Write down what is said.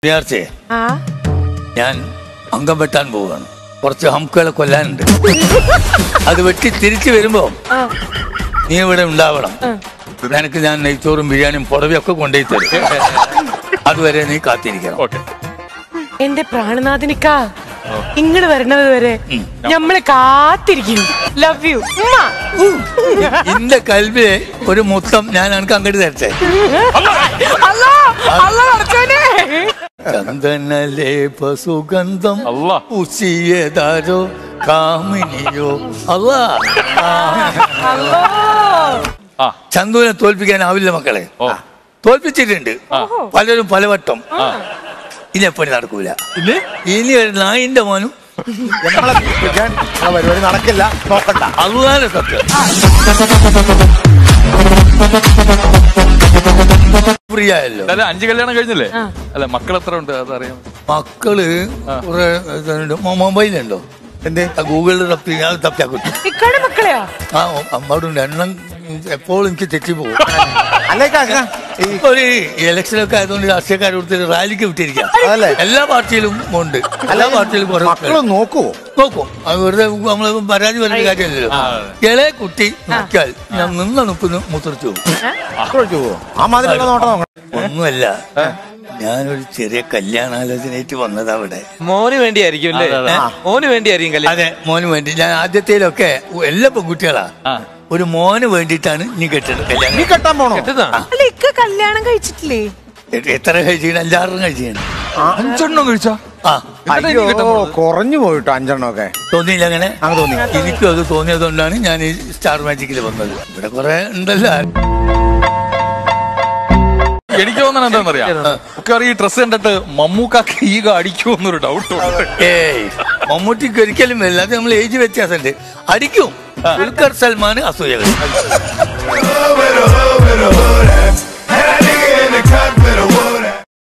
വിചാരിച്ചേ ആ ഞാൻ അംഗം വെട്ടാൻ പോവുകയാണ് കുറച്ച് ഹംക്കുകളെ കൊല്ലാനുണ്ട് അത് വെട്ടി തിരിച്ചു വരുമ്പോ ആ നീ ഇവിടെ ഉണ്ടാവണം നിനക്ക് ഞാൻ നെയ്ച്ചോറും ബിരിയാണിയും പുറവെയൊക്കെ കൊണ്ടുപോയി തരും അതുവരെ നീ കാത്തിരിക്കണം ഓക്കെ എന്റെ പ്രാണനാഥനിക്കാ ഇങ്ങോട്ട് വരണത് വരെ ഞമ്മള് കാത്തിരിക്കും ലവ് യു ഇന്റെ കൽവിലെ ഒരു മുത്തം ഞാൻ എനിക്ക് അങ്ങോട്ട് തരട്ടെ അല്ലോ അല്ലോ അടച്ചോനെ ചന്ദനലേ സുഗന്ധം അല്ലാ. ഉസിയതാരോ കാമിനിയോ അല്ലാ അല്ലോ ആ ചന്തുവിനെ തോൽപ്പിക്കാനാവില്ല മക്കളെ ഓ തോൽപ്പിച്ചിട്ടുണ്ട് പലരും പലവട്ടം ഇനി എപ്പോഴും നടക്കൂല ഇല്ലേ ഇനി ഒരു നായിന്റെ മോനും നമ്മളെ പിടിക്കാൻ ആ പരിപാടി നടക്കില്ല നോക്കണ്ട അതുപോലെ സത്യം ഫ്രീ ആയല്ലോ അല്ല അഞ്ച് കല്യാണം കഴിഞ്ഞില്ലേ അല്ല മക്കൾ എത്ര ഉണ്ട് അതറിയാം മക്കള് കുറെ ഇതുണ്ട്. മൊ- മൊബൈലുണ്ടോ എന്തേ ആ ഗൂഗിളിൽ തപ്പി ഞാൻ തപ്പിയാ കിട്ടും ഇക്കാടെ മക്കളെയോ ആ അമ്മയോടുണ്ട് എണ്ണം എപ്പോഴും എനിക്ക് തെറ്റിപ്പോകും അല്ലേക്കാ ഈ ഒരു ഇലക്ഷനൊക്കെ ആയതുകൊണ്ട് രാഷ്ട്രീയക്കാർ കൊടുത്തിട്ട് റാലിക്ക് വിട്ടിരിക്കാം അതല്ലേ? എല്ലാ പാർട്ടിയിലും ഉണ്ട് എല്ലാ പാർട്ടിയിലും കുറെ മക്കള് നോക്കുവോ നോക്കും അത് വെറുതെ നമ്മള് പരാതി പറഞ്ഞ കാര്യമല്ലല്ലോ ഇളയ കുട്ടി നോക്കിയാൽ ഞാൻ നിന്ന നിപ്പിന് മുത്തിർച്ചു പോകും മക്കളൊഴിച്ചു പോവോ ആ മാതിരിയുള്ള നോട്ടം നോക്കണം ഒന്നുമല്ല ഞാനൊരു ചെറിയ കല്യാണാലോചനയായിട്ട് വന്നത് അവിടെ മോന് വേണ്ടിയായിരിക്കും അല്ലേ അതെ, അതെ. മോന് വേണ്ടിയായിരിക്കും കല്യാണം അതെ മോന് വേണ്ടി ഞാൻ ആദ്യത്തേലൊക്കെ എല്ലാ പെൺകുട്ടികളാ ആ. ഒരു മോന് വേണ്ടിയിട്ടാണ് നീ കെട്ടത് നീ കല്യാണം കെട്ടാൻ പോണോ കെട്ടുന്നതാ? അല്ല ഇക്ക കല്യാണം കഴിച്ചിട്ടില്ലേ എ- എത്ര കഴിച്ചിട്ട് അഞ്ചാറും കഴിച്ചാണ് അഞ്ചെണ്ണം കഴിച്ചാ ആ അയ്യോ കുറഞ്ഞു പോയിട്ടോ അഞ്ചെണ്ണം ഒക്കെ തോന്നിയില്ല അങ്ങനെ അങ്ങനെ തോന്നി എനിക്കും അത് തോന്നിയതുകൊണ്ടാണ് ഞാൻ ഈ സ്റ്റാർ മാജിക്കിൽ വന്നത് ഇവിടെ കുറെ ഉണ്ടല്ലോ എനിക്ക് തോന്നണ എന്താണെന്നറിയാം ഒക്കെ ഈ ഡ്രസ് കണ്ടിട്ട് മമ്മൂക്കാക്ക് ഈഗ അടിക്കുമെന്നൊരു ഡൗട്ട് ഉണ്ട് ഏയ് മമ്മൂട്ടിക്ക് ഒരിക്കലും വരില്ല അത് നമ്മൾ ഏജ് വ്യത്യാസമുണ്ട് അടിക്കും ദുൽഖർ സൽമാൻ അസൂയ വരും.